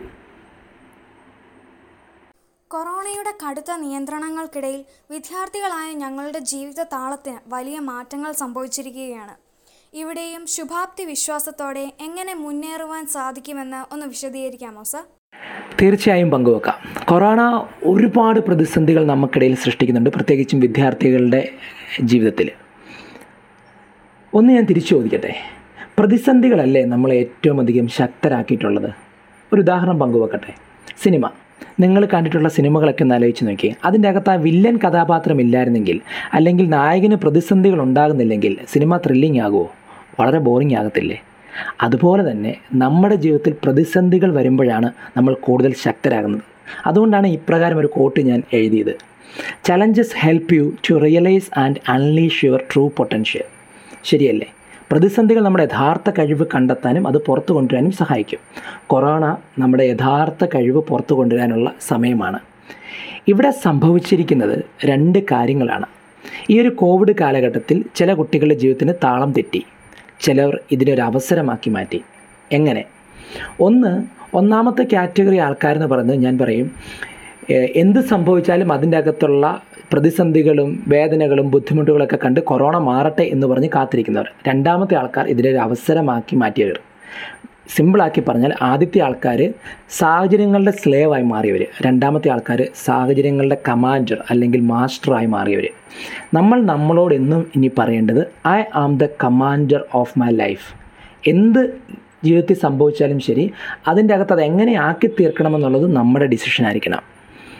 കൊറോണയുടെ കടുത്ത നിയന്ത്രണങ്ങൾക്കിടയിൽ വിദ്യാർത്ഥികളായ ഞങ്ങളുടെ ജീവിത താളത്തിന് വലിയ മാറ്റങ്ങൾ സംഭവിച്ചിരിക്കുകയാണ് ഇവിടെയും ശുഭാപ്തി വിശ്വാസത്തോടെ എങ്ങനെ മുന്നേറുവാൻ സാധിക്കുമെന്ന് ഒന്ന് വിശദീകരിക്കാമോ സർ തീർച്ചയായും പങ്കുവെക്കാം കൊറോണ ഒരുപാട് പ്രതിസന്ധികൾ നമുക്കിടയിൽ സൃഷ്ടിക്കുന്നുണ്ട് പ്രത്യേകിച്ചും വിദ്യാർത്ഥികളുടെ ജീവിതത്തിൽ ഒന്ന് ഞാൻ തിരിച്ചു ചോദിക്കട്ടെ പ്രതിസന്ധികളല്ലേ നമ്മളെ ഏറ്റവും അധികം ശക്തരാക്കിയിട്ടുള്ളത് ഒരു ഉദാഹരണം പങ്കുവെക്കട്ടെ സിനിമ നിങ്ങൾ കണ്ടിട്ടുള്ള സിനിമകളൊക്കെ ഒന്ന് ആലോചിച്ച് നോക്കി അതിൻ്റെ അകത്ത് ആ വില്ലൻ കഥാപാത്രം ഇല്ലായിരുന്നെങ്കിൽ അല്ലെങ്കിൽ നായകന് പ്രതിസന്ധികൾ ഉണ്ടാകുന്നില്ലെങ്കിൽ സിനിമ ത്രില്ലിംഗ് ആകുമോ വളരെ ബോറിംഗ് ആകത്തില്ലേ അതുപോലെ തന്നെ നമ്മുടെ ജീവിതത്തിൽ പ്രതിസന്ധികൾ വരുമ്പോഴാണ് നമ്മൾ കൂടുതൽ ശക്തരാകുന്നത് അതുകൊണ്ടാണ് ഇപ്രകാരം ഒരു കോട്ട് ഞാൻ എഴുതിയത് challenges help you to realise and unleash your true potential ശരിയല്ലേ പ്രതിസന്ധികൾ നമ്മുടെ യഥാർത്ഥ കഴിവ് കണ്ടെത്താനും അത് പുറത്തു കൊണ്ടുവരാനും സഹായിക്കും കൊറോണ നമ്മുടെ യഥാർത്ഥ കഴിവ് പുറത്തു കൊണ്ടുവരാനുള്ള സമയമാണ് ഇവിടെ സംഭവിച്ചിരിക്കുന്നത് രണ്ട് കാര്യങ്ങളാണ് ഈ ഒരു കോവിഡ് കാലഘട്ടത്തിൽ ചില കുട്ടികളുടെ ജീവിതത്തിന് താളം തെറ്റി ചിലർ ഇതിനൊരു അവസരമാക്കി മാറ്റി എങ്ങനെ ഒന്ന് ഒന്നാമത്തെ കാറ്റഗറി ആൾക്കാരെന്ന് പറയുന്നത് ഞാൻ പറയും ഏഹ് എന്ത് സംഭവിച്ചാലും അതിൻ്റെ അകത്തുള്ള പ്രതിസന്ധികളും വേദനകളും ബുദ്ധിമുട്ടുകളൊക്കെ കണ്ട് കൊറോണ മാറട്ടെ എന്ന് പറഞ്ഞ് കാത്തിരിക്കുന്നവർ രണ്ടാമത്തെ ആൾക്കാർ ഇതിനൊരു അവസരമാക്കി മാറ്റിയവർ സിമ്പിളാക്കി പറഞ്ഞാൽ ആദ്യത്തെ ആൾക്കാർ സാഹചര്യങ്ങളുടെ സ്ലേവായി മാറിയവർ രണ്ടാമത്തെ ആൾക്കാർ സാഹചര്യങ്ങളുടെ കമാൻഡർ അല്ലെങ്കിൽ മാസ്റ്ററായി മാറിയവർ നമ്മൾ നമ്മളോട് എന്നും ഇനി പറയേണ്ടത് I am the commander of my life എന്ത് ജീവിതത്തിൽ സംഭവിച്ചാലും ശരി അതിൻ്റെ അകത്ത് അത് എങ്ങനെ ആക്കി തീർക്കണമെന്നുള്ളത് നമ്മുടെ ഡിസിഷൻ ആയിരിക്കണം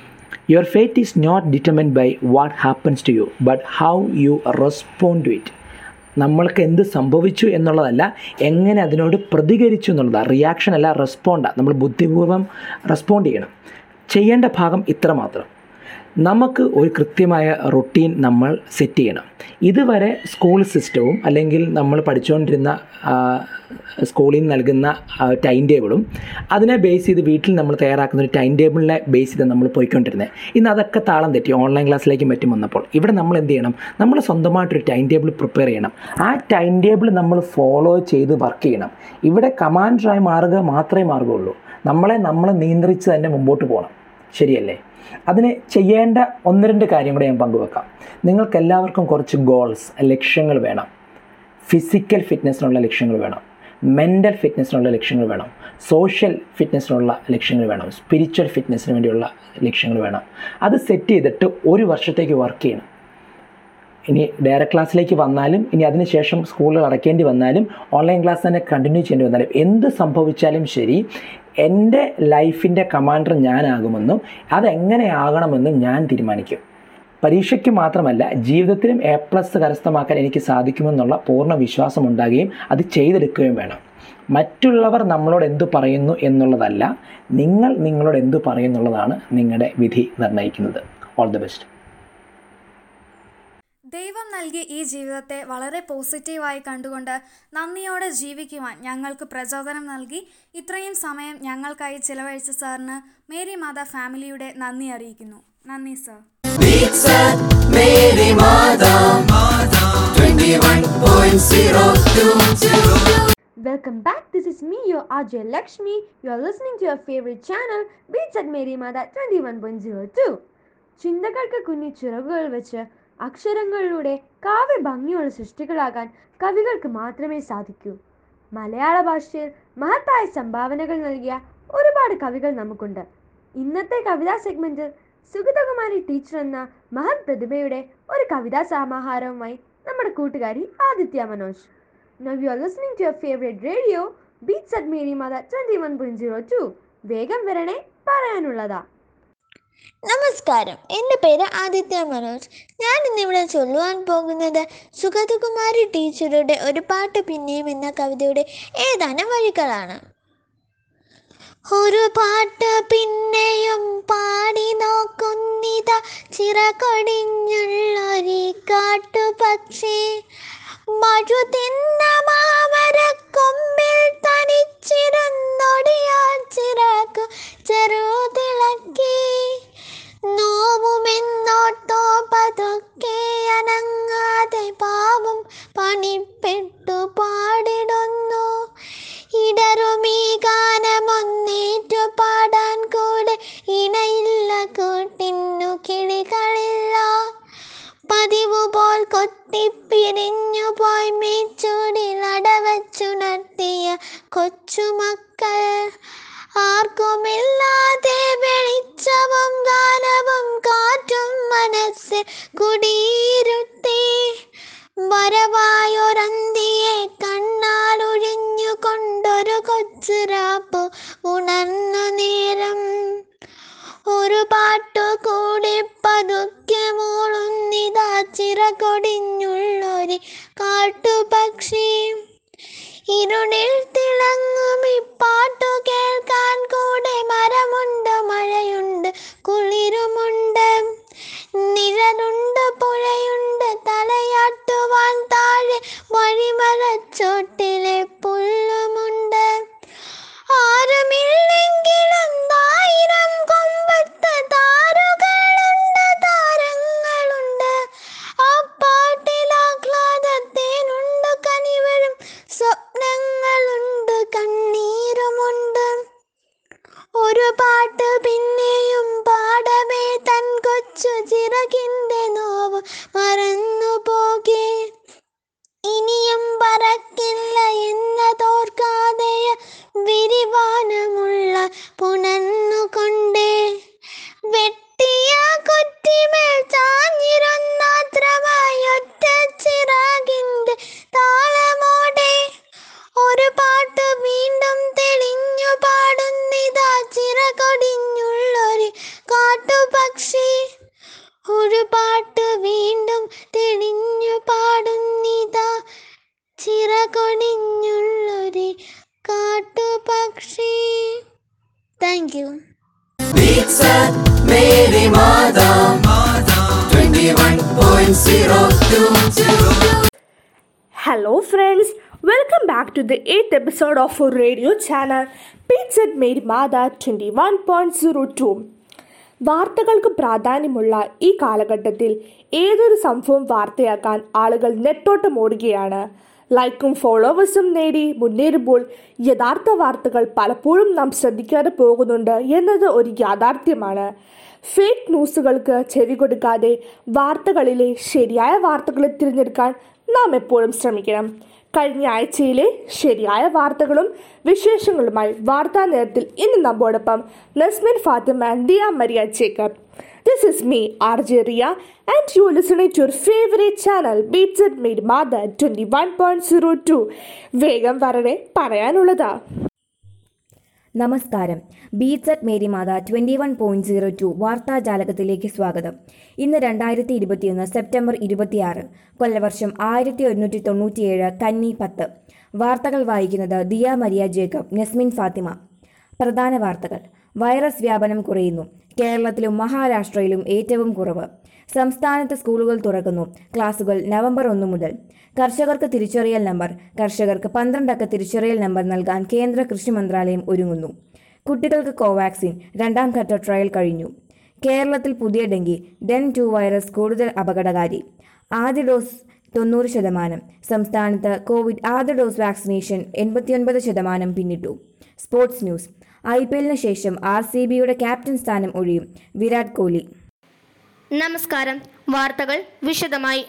your fate is not determined by what happens to you but how you respond to it നമ്മൾക്ക് എന്ത് സംഭവിച്ചു എന്നുള്ളതല്ല എങ്ങനെ അതിനോട് പ്രതികരിച്ചു എന്നുള്ളതാണ് റിയാക്ഷൻ അല്ല റെസ്പോണ്ടാണ് നമ്മൾ ബുദ്ധിപൂർവ്വം റെസ്പോണ്ട് ചെയ്യണം ചെയ്യേണ്ട ഭാഗം ഇത്ര മാത്രം നമുക്ക് ഒരു കൃത്യമായ റൊട്ടീൻ നമ്മൾ സെറ്റ് ചെയ്യണം ഇതുവരെ സ്കൂൾ സിസ്റ്റവും അല്ലെങ്കിൽ നമ്മൾ പഠിച്ചുകൊണ്ടിരുന്ന ആ, സ്കൂളിൽ നിന്ന് നൽകുന്ന ടൈം ടേബിളും അതിനെ ബേസ് ചെയ്ത് വീട്ടിൽ നമ്മൾ തയ്യാറാക്കുന്ന ഒരു ടൈം ടേബിളിനെ ബേസ് ചെയ്ത് നമ്മൾ പോയിക്കൊണ്ടിരുന്നത് ഇന്ന് അതൊക്കെ താളം തെറ്റി ഓൺലൈൻ ക്ലാസ്സിലേക്കും മറ്റും വന്നപ്പോൾ ഇവിടെ നമ്മൾ എന്ത് ചെയ്യണം നമ്മൾ സ്വന്തമായിട്ടൊരു ടൈം ടേബിൾ പ്രിപ്പയർ ചെയ്യണം ആ ടൈം ടേബിൾ നമ്മൾ ഫോളോ ചെയ്ത് വർക്ക് ചെയ്യണം ഇവിടെ കമാൻഡറായി മാറുക മാത്രമേ മാർഗമുള്ളൂ നമ്മളെ നമ്മൾ നിയന്ത്രിച്ച് തന്നെ മുമ്പോട്ട് പോകണം ശരിയല്ലേ അതിന് ചെയ്യേണ്ട ഒന്ന് രണ്ട് കാര്യം കൂടെ ഞാൻ പങ്കുവെക്കാം നിങ്ങൾക്ക് എല്ലാവർക്കും കുറച്ച് ഗോൾസ് ലക്ഷ്യങ്ങൾ വേണം ഫിസിക്കൽ ഫിറ്റ്നസ്സിനുള്ള ലക്ഷ്യങ്ങൾ വേണം മെൻ്റൽ ഫിറ്റ്നസ്സിനുള്ള ലക്ഷ്യങ്ങൾ വേണം സോഷ്യൽ ഫിറ്റ്നസ്സിനുള്ള ലക്ഷ്യങ്ങൾ വേണം സ്പിരിച്വൽ ഫിറ്റ്നസ്സിന് വേണ്ടിയുള്ള ലക്ഷ്യങ്ങൾ വേണം അത് സെറ്റ് ചെയ്തിട്ട് ഒരു വർഷത്തേക്ക് വർക്ക് ചെയ്യണം ഇനി ഡയറക്റ്റ് ക്ലാസ്സിലേക്ക് വന്നാലും ഇനി അതിനുശേഷം സ്കൂളിൽ അടയ്ക്കേണ്ടി വന്നാലും ഓൺലൈൻ ക്ലാസ് തന്നെ കണ്ടിന്യൂ ചെയ്യേണ്ടി വന്നാലും എന്ത് സംഭവിച്ചാലും ശരി എൻ്റെ ലൈഫിൻ്റെ കമാൻഡർ ഞാനാകുമെന്നും അതെങ്ങനെ ആകണമെന്നും ഞാൻ തീരുമാനിക്കും പരീക്ഷയ്ക്ക് മാത്രമല്ല ജീവിതത്തിലും എ പ്ലസ് കരസ്ഥമാക്കാൻ എനിക്ക് സാധിക്കുമെന്നുള്ള പൂർണ്ണ വിശ്വാസം ഉണ്ടാകുകയും അത് ചെയ്തെടുക്കുകയും വേണം മറ്റുള്ളവർ നമ്മളോട് എന്തു പറയുന്നു എന്നുള്ളതല്ല നിങ്ങൾ നിങ്ങളോട് എന്തു പറയുന്നുള്ളതാണ് നിങ്ങളുടെ വിധി നിർണ്ണയിക്കുന്നത് ഓൾ ദി ബെസ്റ്റ് ദൈവം നൽകിയ ഈ ജീവിതത്തെ വളരെ പോസിറ്റീവായി കണ്ടുകൊണ്ട് നന്ദിയോടെ ജീവിക്കുവാൻ ഞങ്ങൾക്ക് പ്രചോദനം നൽകി ഇത്രയും സമയം ഞങ്ങൾക്കായി ചിലവഴിച്ച സാറിന് മേരി മാതാ ഫാമിലിയുടെ നന്ദി അറിയിക്കുന്നു നന്ദി sir Mary Matha twenty one point zero two Welcome back. This is me, your RJ Lakshmi. You are listening to your favorite channel, Beats at Mary Mada 21.02. ചിന്തകൾക്ക് കുഞ്ഞി ചിറകുകൾ വെച്ച് അക്ഷരങ്ങളിലൂടെ കാവ്യ ഭംഗിയുള്ള സൃഷ്ടികളാകാൻ കവികൾക്ക് മാത്രമേ സാധിക്കൂ മലയാള ഭാഷയിൽ മഹത്തായ സംഭാവനകൾ നൽകിയ ഒരുപാട് കവികൾ നമുക്കുണ്ട് ഇന്നത്തെ കവിതാ സെഗ്മെന്റിൽ സുഗതകുമാരി ടീച്ചർ എന്ന മഹത് പ്രതിഭയുടെ ഒരു കവിതാ സമാഹാരവുമായി നമ്മുടെ കൂട്ടുകാരി Aditya Manoj Now you are listening to your favorite radio, Beats at Mary Mother 21.02. വേഗം വരണേ പറയാനുള്ളതാ നമസ്കാരം എൻ്റെ പേര് ആദിത്യ മനോജ് ഞാൻ ഇന്നിവിടെ ചൊല്ലുവാൻ പോകുന്നത് സുഗതകുമാരി ടീച്ചറുടെ ഒരു പാട്ട് പിന്നെയും എന്ന കവിതയുടെ ഏതാനും വരികളാണ് ഒരു പാട്ട് പിന്നെയും പാടി നോക്കുന്നിത ചിറകൊടിഞ്ഞുള്ളൊരു കാട്ടുപക്ഷി മഴു തിന്ന മാമരക്കൊമ്പിൽ തനിച്ചിരുന്നൊടിയാൻ ചിറകു ചെറുതിളക്കി നോവുമെന്നോട്ടോ പതുക്കെ അനങ്ങാതെ പാവം പണിപ്പെട്ടു പാടിടുന്നു ഇടറുമീ ഗാനമൊന്നേറ്റു പാടാൻ കൂടെ ഇണയില്ല കൂട്ടിന്നു കിളികളില്ല പതിവ് പോൽ കൊത്തിപ്പിരിഞ്ഞു പോയി മേച്ചൂടിൽ അടവച്ചുണർത്തിയ കൊച്ചുമക്കൾ ആർക്കുമില്ലാതെ വെളിച്ചവും ഗാനവും കാറ്റും മനസ്സിൽ കുടിയിരുത്തി വരവായൊരന്തിയെ കണ്ണാലൊഴിഞ്ഞു കൊണ്ടൊരു കൊച്ചുരാപ്പു ഉണർന്നു നേരം ഒരു പാട്ടു കൂടി പതുക്കെ മൂളുന്നിതാ ചിറകൊടിഞ്ഞുള്ളൊരു കാട്ടുപക്ഷി ഇരുളിൽ തിളങ്ങും ഈ പാട്ടു കേൾക്കാൻ കൂടെ മരമുണ്ട് മഴയുണ്ട് കുളിരുമുണ്ട് നിഴലുണ്ട് പുഴയുണ്ട് തലയാട്ടുവാൻ താഴെ വഴിമരച്ചോട്ടിലെ പുല്ലുമുണ്ട് ആരുമില്ലെങ്കിലും ആയിരം കൊമ്പത്ത് താരുകളുണ്ട് താരങ്ങളുണ്ട് ആ പാട്ടിൽ ആഹ്ലാദത്തേനുണ്ട് കനിവരും സ്വപ്നങ്ങളുണ്ട് കണ്ണീരുമുണ്ട് പക്ഷേ thank you Beats at Mary Mada 21.02 Hello, friends. Welcome back to the 8th episode of our radio channel Pizza Made Mada 21.02. വാർത്തകൾക്ക് പ്രാധാന്യമുള്ള ഈ കാലഘട്ടത്തിൽ ഏതൊരു സംഭവം വാർത്തയാക്കാൻ ആളുകൾ നെട്ടോട്ടം ഓടുകയാണ് ലൈക്കും ഫോളോവേഴ്സും നേടി മുന്നേറുമ്പോൾ യഥാർത്ഥ വാർത്തകൾ പലപ്പോഴും നാം ശ്രദ്ധിക്കാതെ പോകുന്നുണ്ട് എന്നത് ഒരു യാഥാർത്ഥ്യമാണ് ഫേക്ക് ന്യൂസുകൾക്ക് ചെവി കൊടുക്കാതെ വാർത്തകളിലെ ശരിയായ വാർത്തകളെ തിരഞ്ഞെടുക്കാൻ നാം എപ്പോഴും ശ്രമിക്കണം കഴിഞ്ഞ ആഴ്ചയിലെ ശരിയായ വാർത്തകളും വിശേഷങ്ങളുമായി വാർത്താ നേരത്തിൽ ഇന്ന് നമ്മോടൊപ്പം Nasmin Fathima and Diya Maria Jacob this is me R J Riya and you listening to your favourite channel Beats it made mother twenty one point zero two വേഗം വരണേ പറയാനുള്ളതാ നമസ്കാരം Beats at Mary Matha twenty one point zero two വാർത്താജാലകത്തിലേക്ക് സ്വാഗതം ഇന്ന് രണ്ടായിരത്തി ഇരുപത്തിയൊന്ന് സെപ്റ്റംബർ ഇരുപത്തിയാറ് കൊല്ലവർഷം ആയിരത്തി ഒരുന്നൂറ്റി തൊണ്ണൂറ്റിയേഴ് കന്നി പത്ത് വാർത്തകൾ വായിക്കുന്നത് ദിയ മരിയ ജേക്കബ് നസ്മിൻ ഫാത്തിമ പ്രധാന വാർത്തകൾ വൈറസ് വ്യാപനം കുറയുന്നു കേരളത്തിലും മഹാരാഷ്ട്രയിലും ഏറ്റവും കുറവ് സംസ്ഥാനത്ത് സ്കൂളുകൾ തുറക്കുന്നു ക്ലാസുകൾ നവംബർ ഒന്ന് മുതൽ കർഷകർക്ക് തിരിച്ചറിയൽ നമ്പർ കർഷകർക്ക് പന്ത്രണ്ടക്ക തിരിച്ചറിയൽ നമ്പർ നൽകാൻ കേന്ദ്ര കൃഷി മന്ത്രാലയം ഒരുങ്ങുന്നു കുട്ടികൾക്ക് കോവാക്സിൻ രണ്ടാം ഘട്ട ട്രയൽ കഴിഞ്ഞു കേരളത്തിൽ പുതിയ ഡെങ്കി ഡെൻ ടു വൈറസ് കൂടുതൽ അപകടകാരി ആദ്യ ഡോസ് തൊണ്ണൂറ് ശതമാനം സംസ്ഥാനത്ത് കോവിഡ് ആദ്യ ഡോസ് വാക്സിനേഷൻ എൺപത്തിയൊൻപത് ശതമാനം പിന്നിട്ടു സ്പോർട്സ് ന്യൂസ് ഐ പി എല്ലിന് ശേഷം ആർ സി ബിയുടെ ക്യാപ്റ്റൻ സ്ഥാനം ഒഴിയും വിരാട് കോഹ്ലി നമസ്കാരം വാർത്തകൾ വിശദമായി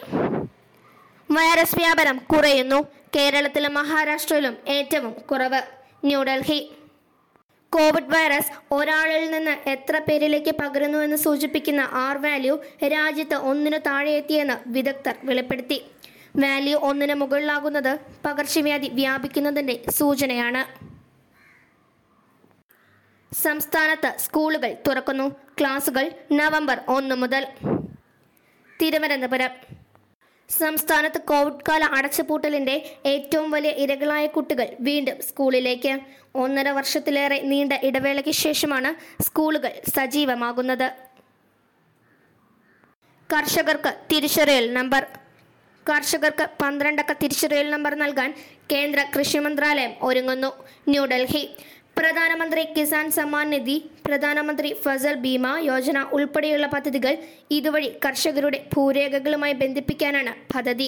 വൈറസ് വ്യാപനം കുറയുന്നു കേരളത്തിലും മഹാരാഷ്ട്രയിലും ഏറ്റവും കുറവ് ന്യൂഡൽഹി കോവിഡ് വൈറസ് ഒരാളിൽ നിന്ന് എത്ര പേരിലേക്ക് പകരുന്നുവെന്ന് സൂചിപ്പിക്കുന്ന ആർ വാല്യൂ രാജ്യത്ത് ഒന്നിനു താഴെ എത്തിയെന്ന് വിദഗ്ധർ വെളിപ്പെടുത്തി വാല്യൂ ഒന്നിന് മുകളിലാകുന്നത് പകർച്ചവ്യാധി വ്യാപിക്കുന്നതിന്റെ സൂചനയാണ് സംസ്ഥാനത്ത് സ്കൂളുകൾ തുറക്കുന്നു ക്ലാസുകൾ നവംബർ ഒന്ന് മുതൽ തിരുവനന്തപുരം സംസ്ഥാനത്ത് കോവിഡ് കാല അടച്ചുപൂട്ടലിന്റെ ഏറ്റവും വലിയ ഇരകളായ കുട്ടികൾ വീണ്ടും സ്കൂളിലേക്ക് ഒന്നര വർഷത്തിലേറെ നീണ്ട ഇടവേളയ്ക്ക് ശേഷമാണ് സ്കൂളുകൾ സജീവമാകുന്നത് കർഷകർക്ക് തിരിച്ചറിയൽ നമ്പർ കർഷകർക്ക് പന്ത്രണ്ടക്ക തിരിച്ചറിയൽ നമ്പർ നൽകാൻ കേന്ദ്ര കൃഷി മന്ത്രാലയം ഒരുങ്ങുന്നു ന്യൂഡൽഹി പ്രധാനമന്ത്രി കിസാൻ സമ്മാൻ നിധി പ്രധാനമന്ത്രി ഫസൽ ബീമ യോജന ഉൾപ്പെടെയുള്ള പദ്ധതികൾ ഇതുവഴി കർഷകരുടെ ഭൂരേഖകളുമായി ബന്ധിപ്പിക്കാനാണ് പദ്ധതി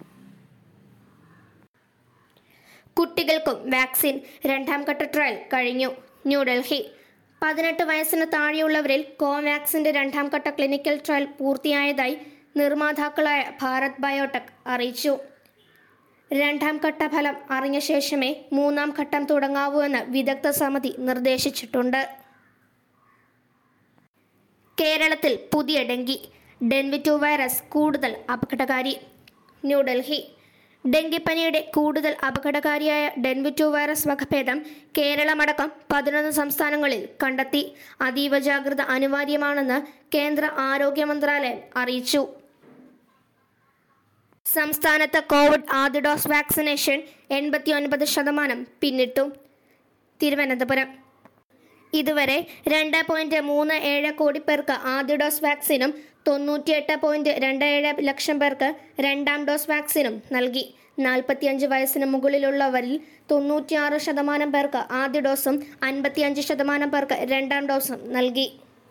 കുട്ടികൾക്കും വാക്സിൻ രണ്ടാം ഘട്ട ട്രയൽ കഴിഞ്ഞു ന്യൂഡൽഹി പതിനെട്ട് വയസ്സിന് താഴെയുള്ളവരിൽ കോവാക്സിന്റെ രണ്ടാം ഘട്ട ക്ലിനിക്കൽ ട്രയൽ പൂർത്തിയായതായി നിർമ്മാതാക്കളായ ഭാരത് ബയോടെക് അറിയിച്ചു രണ്ടാം ഘട്ട ഫലം അറിഞ്ഞ ശേഷമേ മൂന്നാം ഘട്ടം തുടങ്ങാവൂ എന്ന് വിദഗ്ധ സമിതി നിർദ്ദേശിച്ചിട്ടുണ്ട് കേരളത്തിൽ പുതിയ ഡെങ്കി ഡെൻവി ടു വൈറസ് കൂടുതൽ അപകടകാരി ന്യൂഡൽഹി ഡെങ്കിപ്പനിയുടെ കൂടുതൽ അപകടകാരിയായ ഡെൻവി ടു വൈറസ് വകഭേദം കേരളമടക്കം പതിനൊന്ന് സംസ്ഥാനങ്ങളിൽ കണ്ടെത്തി അതീവ ജാഗ്രത അനിവാര്യമാണെന്ന് കേന്ദ്ര ആരോഗ്യ മന്ത്രാലയം അറിയിച്ചു സംസ്ഥാനത്ത് കോവിഡ് ആദ്യ ഡോസ് വാക്സിനേഷൻ എൺപത്തി ഒൻപത് ശതമാനം പിന്നിട്ടു തിരുവനന്തപുരം ഇതുവരെ രണ്ട് പോയിന്റ് മൂന്ന് ഏഴ് കോടി പേർക്ക് ആദ്യ ഡോസ് വാക്സിനും തൊണ്ണൂറ്റിയെട്ട് പോയിന്റ് രണ്ട് ഏഴ് ലക്ഷം പേർക്ക് രണ്ടാം ഡോസ് വാക്സിനും നൽകി നാൽപ്പത്തിയഞ്ച് വയസ്സിന് മുകളിലുള്ളവരിൽ തൊണ്ണൂറ്റിയാറ് ശതമാനം പേർക്ക് ആദ്യ ഡോസും അൻപത്തിയഞ്ച് ശതമാനം പേർക്ക് രണ്ടാം ഡോസും നൽകി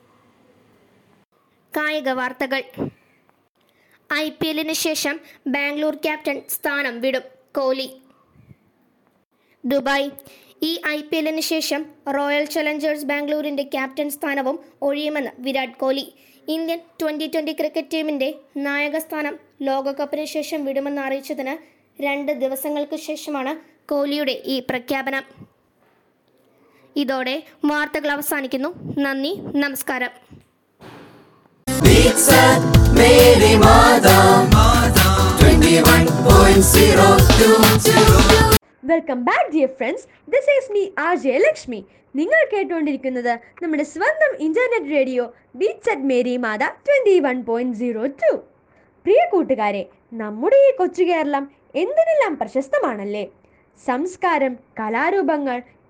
കായിക വാർത്തകൾ ഐ പി എല്ലിന് ശേഷം ബാംഗ്ലൂർ ക്യാപ്റ്റൻ സ്ഥാനം വിടും കോഹ്ലി ദുബായ് ഈ ഐ പി എല്ലിന് ശേഷം റോയൽ ചലഞ്ചേഴ്സ് ബാംഗ്ലൂരിന്റെ ക്യാപ്റ്റൻ സ്ഥാനവും ഒഴിയുമെന്ന് Virat Kohli Indian twenty twenty cricket ടീമിന്റെ നായക സ്ഥാനം ലോകകപ്പിന് ശേഷം വിടുമെന്ന് അറിയിച്ചതിന് രണ്ട് ദിവസങ്ങൾക്ക് ശേഷമാണ് കോഹ്ലിയുടെ ഈ പ്രഖ്യാപനം ഇതോടെ വാർത്തകൾ അവസാനിക്കുന്നു നന്ദി നമസ്കാരം Beats at Mary Mada 21.02 welcome back dear friends this is me R J Lakshmi നിങ്ങൾ കേട്ടുകൊണ്ടിരിക്കുന്നത് നമ്മുടെ സ്വന്തം internet radio Beats at Mary Matha twenty one point zero two പ്രിയ കൂട്ടുകാരെ നമ്മുടെ ഈ കൊച്ചു കേരളം എന്തിനെല്ലാം പ്രശസ്തമാണല്ലേ സംസ്കാരം കലാരൂപങ്ങൾ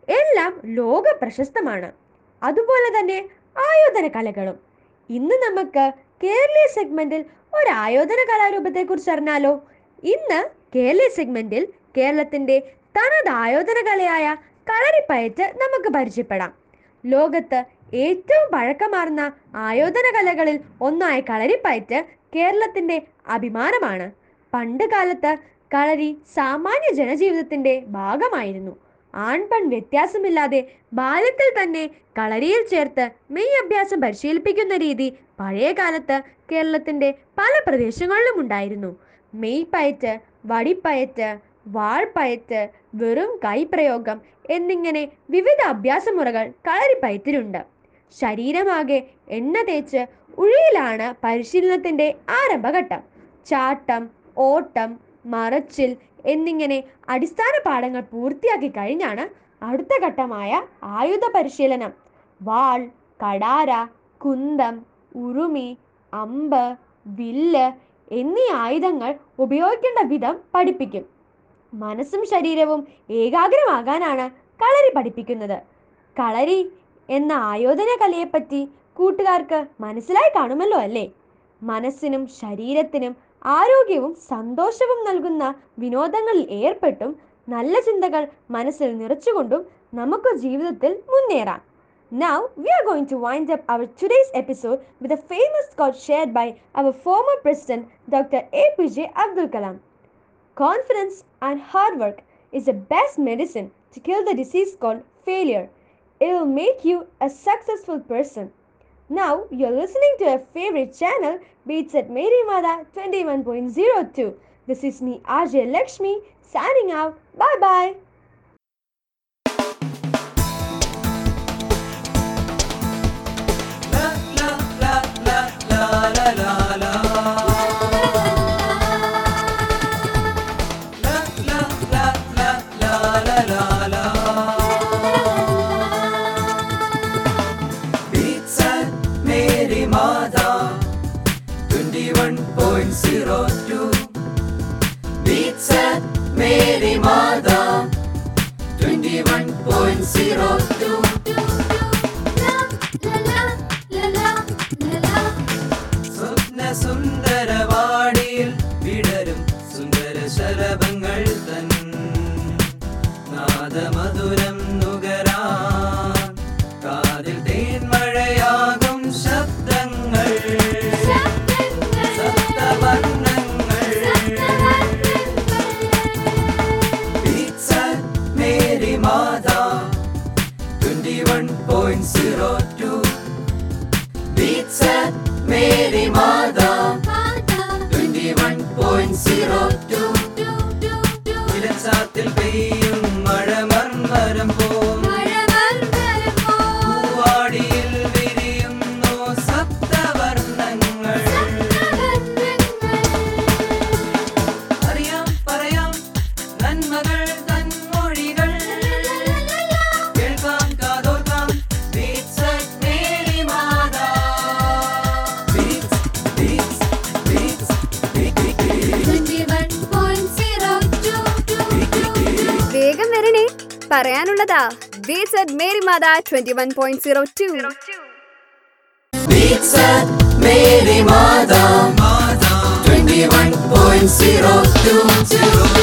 എല്ലാം ലോക പ്രശസ്തമാണ് അതുപോലെ തന്നെ ആയോധന കലകളും ഇന്ന് നമുക്ക് കേരളീയ സെഗ്മെന്റിൽ ഒരു ആയോധന കലാരൂപത്തെക്കുറിച്ച് അറിഞ്ഞാലോ ഇന്ന് കേരളീയ സെഗ്മെന്റിൽ കേരളത്തിന്റെ തനത് ആയോധന കലയായ കളരിപ്പയറ്റ് നമുക്ക് പരിചയപ്പെടാം ലോകത്ത് ഏറ്റവും പഴക്കമാർന്ന ആയോധന കലകളിൽ ഒന്നായ കളരിപ്പയറ്റ് കേരളത്തിന്റെ അഭിമാനമാണ് പണ്ട് കാലത്ത് കളരി സാമാന്യ ജനജീവിതത്തിന്റെ ഭാഗമായിരുന്നു ആൺപെൺ വ്യത്യാസമില്ലാതെ ബാല്യത്തിൽ തന്നെ കളരിയിൽ ചേർത്ത് മെയ് അഭ്യാസം പരിശീലിപ്പിക്കുന്ന രീതി പഴയ കാലത്ത് കേരളത്തിന്റെ പല പ്രദേശങ്ങളിലും ഉണ്ടായിരുന്നു മെയ് പയറ്റ് വടിപ്പയറ്റ് വാൾപ്പയറ്റ് വെറും കൈപ്രയോഗം എന്നിങ്ങനെ വിവിധ അഭ്യാസമുറകൾ കളരിപ്പയറ്റിലുണ്ട് ശരീരമാകെ എണ്ണ തേച്ച് ഉഴിയിലാണ് പരിശീലനത്തിന്റെ ആരംഭഘട്ടം ചാട്ടം ഓട്ടം മറച്ചിൽ എന്നിങ്ങനെ അടിസ്ഥാന പാഠങ്ങൾ പൂർത്തിയാക്കി കഴിഞ്ഞാണ് അടുത്ത ഘട്ടമായ ആയുധ പരിശീലനം വാൾ കടാര കുന്തം ഉറുമി അമ്പ് വില്ല് എന്നീ ആയുധങ്ങൾ ഉപയോഗിക്കേണ്ട വിധം പഠിപ്പിക്കും മനസ്സും ശരീരവും ഏകാഗ്രമാകാനാണ് കളരി പഠിപ്പിക്കുന്നത് കളരി എന്ന ആയോധന കലയെപ്പറ്റി കൂട്ടുകാർക്ക് മനസ്സിലായി കാണുമല്ലോ അല്ലേ മനസ്സിനും ശരീരത്തിനും ആരോഗ്യവും സന്തോഷവും നൽകുന്ന വിനോദങ്ങളിൽ ഏർപ്പെട്ടും നല്ല ചിന്തകൾ മനസ്സിൽ നിറച്ചുകൊണ്ടും നമുക്ക് ജീവിതത്തിൽ മുന്നേറാം Now, we are going to wind up our today's episode with a famous quote shared by our former president, Dr. APJ Abdul Kalam. Confidence and hard work is the best medicine to kill the disease called failure. It will make you a successful person. Now, you're listening to your favorite channel, Beats at Mary Mada 21.02. This is me, RJ Lakshmi, signing out. Bye bye. Beats at Mary Mada 21.02 Beats at Mary Mada 21.02 സ്വപ്ന സുന്ദരവാടിയിൽ വിടരും സുന്ദര ശലഭങ്ങൾ തൻ നാദമധുരം നുകരാൻ കാതിൽ തേൻമഴയാകും ശബ്ദങ്ങൾ സപ്തവർണ്ണങ്ങൾ Beats at Mary Mada 21.02 Beats at Mary Mada 21.02 ഇലച്ചാത്തിൽ പെയ്യും മഴ മർമരം പോം പൂവാടിയിൽ വിരിയുന്നു സപ്തവർണ്ണങ്ങൾ അറിയാം പറയാം നന്മകൾ തന്മൊഴികൾ കേൾക്കാം കാതോർക്കാം Beats at Mary Mada. Beats, beats, beats, വേഗം വരണേ പറയാനുള്ളതാ Beats at Mary Matha twenty one point zero two Beats at Mary Mada 21.02